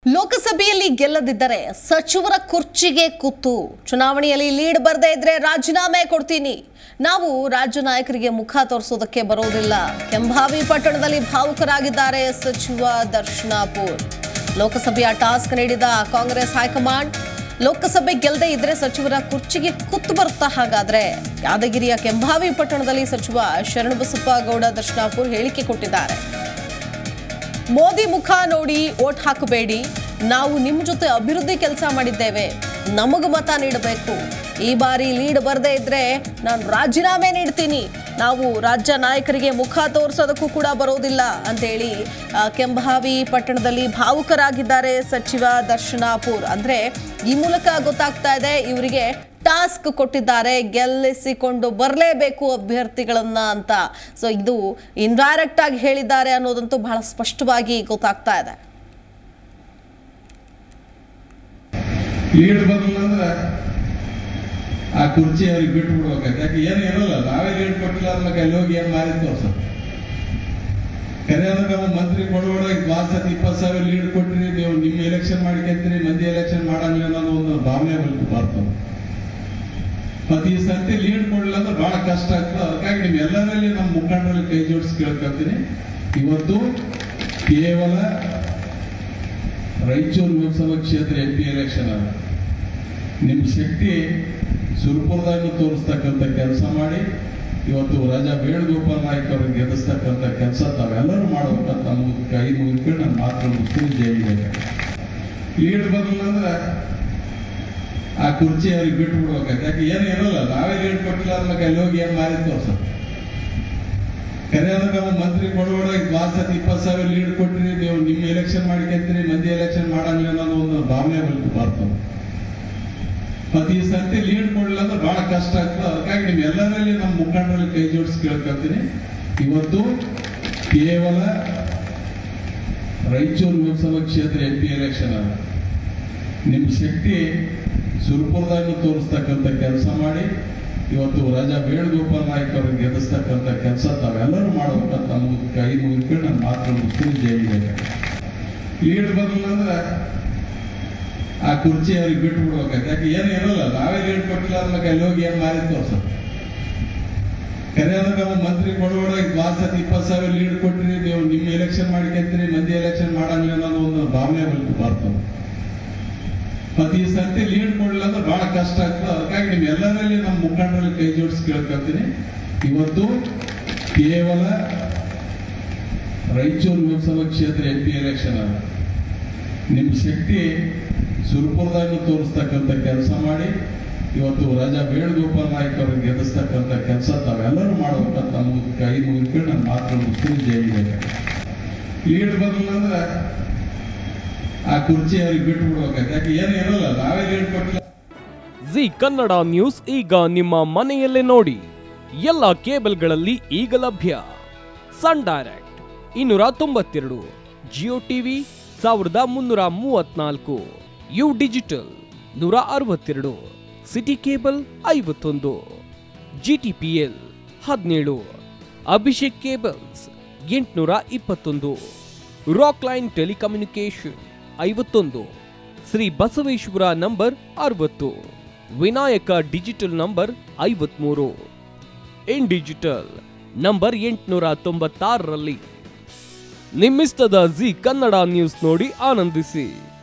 ಲೋಕಸಭೆಯಲ್ಲಿ ಗೆಲ್ಲದಿದ್ದರೆ ಸಚಿವರ ಕುರ್ಚಿಗೆ ಕೂತು ಚುನಾವಣೆಯಲ್ಲಿ ಲೀಡ್ ಬರದೇ ಇದ್ರೆ ರಾಜೀನಾಮೆ ಕೊಡ್ತೀನಿ ನಾವು ರಾಜ್ಯ ನಾಯಕರಿಗೆ ಮುಖ ತೋರಿಸೋದಕ್ಕೆ ಬರೋದಿಲ್ಲ ಕೆಂಭಾವಿ ಪಟ್ಟಣದಲ್ಲಿ ಭಾವುಕರಾಗಿದ್ದಾರೆ ಸಚಿವ ದರ್ಶನಾಪುರ್ ಲೋಕಸಭೆಯ ಟಾಸ್ಕ್ ನೀಡಿದ ಕಾಂಗ್ರೆಸ್ ಹೈಕಮಾಂಡ್ ಲೋಕಸಭೆ ಗೆಲ್ಲದೆ ಇದ್ರೆ ಸಚಿವರ ಕುರ್ಚಿಗೆ ಕುತ್ತು ಬರುತ್ತಾ ಹಾಗಾದ್ರೆ ಯಾದಗಿರಿಯ ಕೆಂಭಾವಿ ಪಟ್ಟಣದಲ್ಲಿ ಸಚಿವ ಶರಣಬಸಪ್ಪ ಗೌಡ ದರ್ಶನಾಪುರ್ ಹೇಳಿಕೆ ಕೊಟ್ಟಿದ್ದಾರೆ ಮೋದಿ ಮುಖ ನೋಡಿ ಓಟ್ ಹಾಕಬೇಡಿ ನಾವು ನಿಮ್ಮ ಜೊತೆ ಅಭಿವೃದ್ಧಿ ಕೆಲಸ ಮಾಡಿದ್ದೇವೆ ನಮಗ ಮತ ನೀಡಬೇಕು ಈ ಬಾರಿ ಲೀಡ್ ಬರದೇ ಇದ್ರೆ ನಾನು ರಾಜೀನಾಮೆ ನೀಡ್ತೀನಿ ನಾವು ರಾಜ್ಯ ನಾಯಕರಿಗೆ ಮುಖ ತೋರಿಸೋದಕ್ಕೂ ಕೂಡ ಬರೋದಿಲ್ಲ ಅಂತೇಳಿ ಆ, ಕೆಂಭಾವಿ ಪಟ್ಟಣದಲ್ಲಿ ಭಾವುಕರಾಗಿದ್ದಾರೆ ಸಚಿವ ದರ್ಶನಾಪುರ್ ಅಂದ್ರೆ ಈ ಮೂಲಕ ಗೊತ್ತಾಗ್ತಾ ಇದೆ ಇವರಿಗೆ ಟಾಸ್ಕ್ ಕೊಟ್ಟಿದ್ದಾರೆ ಗೆಲ್ಲಿಸಿಕೊಂಡು ಬರಲೇಬೇಕು ಅಭ್ಯರ್ಥಿಗಳನ್ನ ಅಂತ ಸೊ ಇದು ಇಂಡೈರೆಕ್ಟ್ ಆಗಿ ಹೇಳಿದ್ದಾರೆ ಅನ್ನೋದಂತೂ ಬಹಳ ಸ್ಪಷ್ಟವಾಗಿ ಗೊತ್ತಾಗ್ತಾ ಇದೆ ಲೀಡ್ ಬರಲಿಲ್ಲ ಅಂದ್ರೆ ಆ ಕುರ್ಚಿ ಅವ್ರಿಗೆ ಬಿಟ್ಟು ಬಿಡ್ಬೇಕಾಯ್ತು ಯಾಕೆ ಏನು ಇರಲ್ಲ ನಾವೇ ಲೀಡ್ ಕೊಟ್ಟಿಲ್ಲ ಅಂದ್ರೆ ಅಲ್ಲಿ ಹೋಗಿ ಏನ್ ಮಾರಿ ತೋರ್ಸ ಕರೆ ಅಂದ್ರೆ ನಮ್ಮ ಮಂತ್ರಿ ಕೊಡೋಡ ವಾರ ಸತಿ ಇಪ್ಪತ್ತು ಸಾವಿರ ಲೀಡ್ ಕೊಟ್ರಿ ನೀವು ನಿಮ್ಮ ಎಲೆಕ್ಷನ್ ಮಾಡ್ಕೊಂತೀರಿ ಮಂದಿ ಎಲೆಕ್ಷನ್ ಮಾಡಂಗಿಲ್ಲ ಅನ್ನೋ ಒಂದು ಭಾವನೆ ಬಲ್ತು ಬರ್ತದೆ ಮತ್ತೆ ಈ ಸರ್ತಿ ಲೀಡ್ ಕೊಡಲಿಲ್ಲ ಅಂದ್ರೆ ಬಹಳ ಕಷ್ಟ ಆಗ್ತದೆ ಅದಕ್ಕಾಗಿ ನಿಮ್ ಎಲ್ಲರಲ್ಲಿ ನಮ್ಮ ಮುಖಂಡರಲ್ಲಿ ಕೈ ಜೋಡಿಸಿ ಕೇಳ್ಕೊತೀನಿ ಇವತ್ತು ಕೇವಲ ರಾಯಚೂರು ಲೋಕಸಭಾ ಕ್ಷೇತ್ರ ಎಂ ಪಿ ಎಲೆಕ್ಷನ್ ಅದ ನಿಮ್ಮ ಶಕ್ತಿ ಸುರಪುರದಾಗ ತೋರಿಸ್ತಕ್ಕಂಥ ಕೆಲಸ ಮಾಡಿ ಇವತ್ತು ರಾಜಾ ವೇಣುಗೋಪಾಲ್ ನಾಯ್ಕ ಅವ್ರಿಗೆ ಗೆಲ್ಲಿಸ್ತಕ್ಕಂಥ ಕೆಲಸ ತಾವೆಲ್ಲರೂ ಮಾಡ್ಬೇಕಂತ ನಮ್ಗೆ ಕೈ ಮುಗಿದ್ಕೊಂಡು ನನ್ನ ಮಾತ್ರ ಮುಗಿಸ್ತೀನಿ ಜೈ ಲೀಡ್ ಬರಲಿಲ್ಲ ಅಂದ್ರೆ ಆ ಕುರ್ಚಿ ಅವ್ರಿಗೆ ಬಿಟ್ಟು ಬಿಡ್ಬೇಕಾಯ್ತು ಯಾಕೆ ಏನು ಇರಲ್ಲ ನಾವೇ ಲೀಡ್ ಕೊಟ್ಟಿಲ್ಲ ಅಂದ್ರೆ ಅಲ್ಲಿ ಹೋಗಿ ಏನ್ ಮಾರಿ ತೋರ್ಸ ಕರೆ ಅಂದ್ರೆ ನಮ್ಮ ಮಂತ್ರಿ ಕೊಡೋಡ ವಾರ ಸತಿ ಇಪ್ಪತ್ತು ಸಾವಿರ ಲೀಡ್ ಕೊಟ್ರಿ ನೀವು ನಿಮ್ಮ ಎಲೆಕ್ಷನ್ ಮಾಡ್ಕೊಂತೀರಿ ಮಂದಿ ಎಲೆಕ್ಷನ್ ಮಾಡಂಗಿಲ್ಲ ಅನ್ನೋ ಒಂದು ಭಾವನೆ ಬಲ್ತು ಬರ್ತದೆ ಮತ್ತೆ ಈ ಸರ್ತಿ ಲೀಡ್ ಕೊಡಲಿಲ್ಲ ಅಂದ್ರೆ ಬಹಳ ಕಷ್ಟ ಆಗ್ತದೆ ಅದಕ್ಕಾಗಿ ನಿಮ್ ಎಲ್ಲರಲ್ಲಿ ನಮ್ಮ ಮುಖಂಡರಲ್ಲಿ ಕೈ ಜೋಡಿಸಿ ಕೇಳ್ಕೊತೀನಿ ಇವತ್ತು ಕೇವಲ ರಾಯಚೂರು ಲೋಕಸಭಾ ಕ್ಷೇತ್ರ ಎಂ ಪಿ ಎಲೆಕ್ಷನ್ ಅದ ನಿಮ್ಮ ಶಕ್ತಿ ಸುರಪುರದಾಗ ತೋರಿಸ್ತಕ್ಕಂಥ ಕೆಲಸ ಮಾಡಿ ಇವತ್ತು ರಾಜಾ ವೇಣುಗೋಪಾಲ್ ನಾಯ್ಕ ಅವ್ರಿಗೆ ಗೆಲ್ಲಿಸ್ತಕ್ಕಂಥ ಕೆಲಸ ತಾವೆಲ್ಲರೂ ಮಾಡ್ಬೇಕಂತ ನಮ್ಗೆ ಕೈ ಮುಗಿದ್ಕೊಂಡು ನನ್ನ ಮಾತ್ರ ಮುಗಿಸ್ತೀನಿ ಜೈ ಲೀಡ್ ಬರಲಿಲ್ಲ ಅಂದ್ರೆ ಆ ಕುರ್ಚಿ ಅವ್ರಿಗೆ ಬಿಟ್ಟು ಬಿಡ್ಬೇಕಾಯ್ತು ಯಾಕೆ ಏನು ಇರಲ್ಲ ನಾವೇ ಲೀಡ್ ಕೊಟ್ಟಿಲ್ಲ ಅಂದ್ರೆ ಅಲ್ಲಿ ಹೋಗಿ ಏನ್ ಮಾರಿ ತೋರ್ಸ ಕರೆ ಅಂದ್ರೆ ನಮ್ಮ ಮಂತ್ರಿ ಕೊಡೋಡ ವಾರ ಸತಿ ಇಪ್ಪತ್ತು ಸಾವಿರ ಲೀಡ್ ಕೊಟ್ರಿ ನೀವು ನಿಮ್ಮ ಎಲೆಕ್ಷನ್ ಮಾಡ್ಕೊಂತೀರಿ ಮಂದಿ ಎಲೆಕ್ಷನ್ ಮಾಡಂಗಿಲ್ಲ ಅನ್ನೋ ಒಂದು ಭಾವನೆ ಬಲ್ತು ಬರ್ತದೆ ಮತ್ತೆ ಈ ಸರ್ತಿ ಲೀಡ್ ಕೊಡಲಿಲ್ಲ ಅಂದ್ರೆ ಬಹಳ ಕಷ್ಟ ಆಗ್ತದೆ ಅದಕ್ಕಾಗಿ ನಿಮ್ ಎಲ್ಲರಲ್ಲಿ ನಮ್ಮ ಮುಖಂಡರಲ್ಲಿ ಕೈ ಜೋಡಿಸಿ ಕೇಳ್ಕೊತೀನಿ ಇವತ್ತು ಕೇವಲ ರಾಯಚೂರು ಲೋಕಸಭಾ ಕ್ಷೇತ್ರ ಎಂ ಪಿ ಎಲೆಕ್ಷನ್ ಅದ ನಿಮ್ಮ ಶಕ್ತಿ ಸುರಪುರದಾಗ ತೋರಿಸ್ತಕ್ಕಂಥ ಕೆಲಸ ಮಾಡಿ ಇವತ್ತು ರಾಜಾ ವೇಣುಗೋಪಾಲ್ ನಾಯ್ಕ ಅವ್ರಿಗೆ ಗೆಲ್ಲಿಸ್ತಕ್ಕಂಥ ಕೆಲಸ ತಾವೆಲ್ಲರೂ ಮಾಡ್ಬೇಕಂತ ನಮ್ಗೆ ಕೈ ಮುಗಿದ್ಕೊಂಡು ನನ್ನ ಮಾತ್ರ ಮುಗಿಸ್ತೀನಿ ಜೈ ಲೀಡ್ ಬರಲಿಲ್ಲ ಅಂದ್ರೆ ಆ ಕುರ್ಚಿ ಅವ್ರಿಗೆ ಬಿಟ್ಟು ಬಿಡ್ಬೇಕಾಯ್ತು ಯಾಕೆ ಏನು ಇರಲ್ಲ ನಾವೇ ಲೀಡ್ ಕೊಟ್ಟಿಲ್ಲ ಜಿ ಕನ್ನಡ ನ್ಯೂಸ್ ಈಗ ನಿಮ್ಮ ಮನೆಯಲ್ಲೇ ನೋಡಿ ಎಲ್ಲ ಕೇಬಲ್ಗಳಲ್ಲಿ ಈಗ ಲಭ್ಯ ಸನ್ ಡೈರೆಕ್ಟ್ ಇನ್ನೂರ ತೊಂಬತ್ತೆರಡು ಜಿಯೋ ಟಿವಿ ಸಾವಿರದ ಮುನ್ನೂರ ಮೂವತ್ನಾಲ್ಕು ಯು ಡಿಜಿಟಲ್ ನೂರ ಅರವತ್ತೆರಡು ಸಿಟಿ ಕೇಬಲ್ ಐವತ್ತೊಂದು ಜಿ ಟಿ ಪಿ ಎಲ್ ಹದಿನೇಳು ಅಭಿಷೇಕ್ ಕೇಬಲ್ಸ್ ಎಂಟುನೂರ ಇಪ್ಪತ್ತೊಂದು ರಾಕ್ ಲೈನ್ ಟೆಲಿಕಮ್ಯುನಿಕೇಶನ್ ಐವತ್ತೊಂದು ಶ್ರೀ ಬಸವೇಶ್ವರ ನಂಬರ್ ಅರವತ್ತು ವಿನಾಯಕ ಡಿಜಿಟಲ್ ನಂಬರ್ ಐವತ್ಮೂರು ಇನ್ ಡಿಜಿಟಲ್ ನಂಬರ್ ಎಂಟುನೂರ ತೊಂಬತ್ತಾರರಲ್ಲಿ ನಿಮ್ಮಿಸ್ತದ ಜಿ ಕನ್ನಡ ನ್ಯೂಸ್ ನೋಡಿ ಆನಂದಿಸಿ